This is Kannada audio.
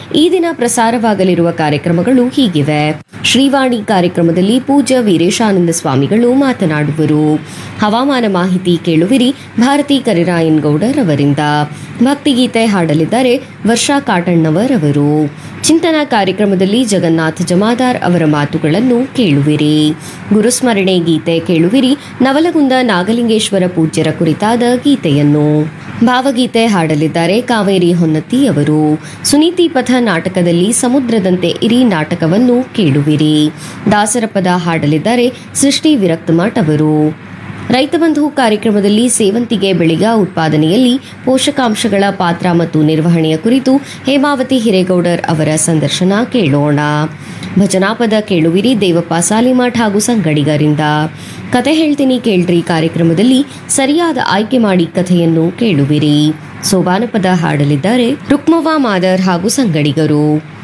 ಈ ದಿನ ಪ್ರಸಾರವಾಗಲಿರುವ ಕಾರ್ಯಕ್ರಮಗಳು ಹೀಗಿವೆ ಶ್ರೀವಾಣಿ ಕಾರ್ಯಕ್ರಮದಲ್ಲಿ ಪೂಜ್ಯ ವೀರೇಶಾನಂದ ಸ್ವಾಮಿಗಳು ಮಾತನಾಡುವರು ಹವಾಮಾನ ಮಾಹಿತಿ ಕೇಳುವಿರಿ ಭಾರತಿ ಕರಿರಾಯನ್ ಗೌಡರ್ ಅವರಿಂದ ಭಕ್ತಿಗೀತೆ ಹಾಡಲಿದ್ದಾರೆ ವರ್ಷಾ ಕಾಟಣ್ಣವರ್ ಅವರು ಚಿಂತನ ಕಾರ್ಯಕ್ರಮದಲ್ಲಿ ಜಗನ್ನಾಥ್ ಜಮಾದಾರ್ ಅವರ ಮಾತುಗಳನ್ನು ಕೇಳುವಿರಿ ಗುರುಸ್ಮರಣೆ ಗೀತೆ ಕೇಳುವಿರಿ ನವಲಗುಂದ ನಾಗಲಿಂಗೇಶ್ವರ ಪೂಜ್ಯರ ಕುರಿತಾದ ಗೀತೆಯನ್ನು ಭಾವಗೀತೆ ಹಾಡಲಿದ್ದಾರೆ ಕಾವೇರಿ ಹೊನ್ನತಿ ಅವರು ಸುನೀತಿ ಪಥ ನಾಟಕದಲ್ಲಿ ಸಮುದ್ರದಂತೆ ಇರಿ ನಾಟಕವನ್ನು ಕೇಳುವಿರಿ ದಾಸರ ಪದ ಹಾಡಲಿದ್ದಾರೆ ಸೃಷ್ಟಿ ವಿರಕ್ತಮಠ್ ಅವರು ರೈತ ಬಂಧು ಕಾರ್ಯಕ್ರಮದಲ್ಲಿ ಸೇವಂತಿಗೆ ಬೆಳೆಗ ಉತ್ಪಾದನೆಯಲ್ಲಿ ಪೋಷಕಾಂಶಗಳ ಪಾತ್ರ ಮತ್ತು ನಿರ್ವಹಣೆಯ ಕುರಿತು ಹೇಮಾವತಿ ಹಿರೇಗೌಡರ್ ಅವರ ಸಂದರ್ಶನ ಕೇಳೋಣ ಭಜನಾಪದ ಕೇಳುವಿರಿ ದೇವಪ್ಪ ಸಾಲಿಮಠ್ ಹಾಗೂ ಸಂಗಡಿಗರಿಂದ ಕತೆ ಹೇಳ್ತೀನಿ ಕೇಳ್ರಿ ಕಾರ್ಯಕ್ರಮದಲ್ಲಿ ಸರಿಯಾದ ಆಯ್ಕೆ ಮಾಡಿ ಕಥೆಯನ್ನು ಕೇಳುವಿರಿ ಸೋಬಾನಪದ ಹಾಡಲಿದ್ದಾರೆ ರುಕ್ಮವ್ವ ಮಾದರ್ ಹಾಗೂ ಸಂಗಡಿಗರು